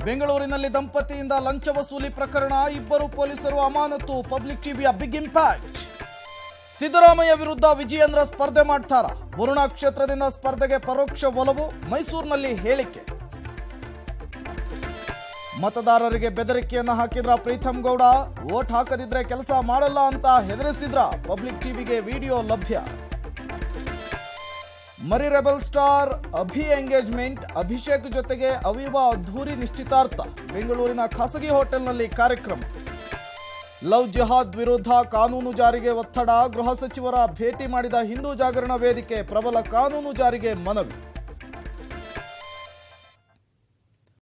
ಬೆಂಗಳೂರಿನಲ್ಲಿ ದಂಪತಿಯಿಂದ ಲಂಚ ವಸೂಲಿ ಪ್ರಕರಣ ಇಬ್ಬರು ಪೊಲೀಸರು ಅಮಾನತು ಪಬ್ಲಿಕ್ ಟಿವಿಯ ಬಿಗ್ ಇಂಪ್ಯಾಕ್ಟ್ ಸಿದ್ದರಾಮಯ್ಯ ವಿರುದ್ಧ ವಿಜಯೇಂದ್ರ ಸ್ಪರ್ಧೆ ಮಾಡ್ತಾರ ವರುಣಾ ಕ್ಷೇತ್ರದಿಂದ ಸ್ಪರ್ಧೆಗೆ ಪರೋಕ್ಷ ಒಲವು ಮೈಸೂರಿನಲ್ಲಿ ಹೇಳಿಕೆ ಮತದಾರರಿಗೆ ಬೆದರಿಕೆಯನ್ನ ಹಾಕಿದ್ರ ಪ್ರೀತಮ್ ಗೌಡ ವೋಟ್ ಹಾಕದಿದ್ರೆ ಕೆಲಸ ಮಾಡಲ್ಲ ಅಂತ ಹೆದರಿಸಿದ್ರ ಪಬ್ಲಿಕ್ ಟಿವಿಗೆ ವಿಡಿಯೋ ಲಭ್ಯ ಮರಿ rebel star Abhi engagement Abhishek ಜೊತೆಗೆ ಅವಿವ ಅದ್ಧೂರಿ ನಿಶ್ಚಿತಾರ್ಥ ಬೆಂಗಳೂರಿನ ಖಾಸಗಿ ಹೋಟೆಲ್ನಲ್ಲಿ ಕಾರ್ಯಕ್ರಮ ಲವ್ ಜಿಹಾದ್ ವಿರುದ್ಧ ಕಾನೂನು ಜಾರಿಗೆ ಒತ್ತಡ ಗೃಹ ಸಚಿವರ ಭೇಟಿ ಮಾಡಿದ ಹಿಂದೂ ಜಾಗರಣ ವೇದಿಕೆ ಪ್ರಬಲ ಕಾನೂನು ಜಾರಿಗೆ ಮನವಿ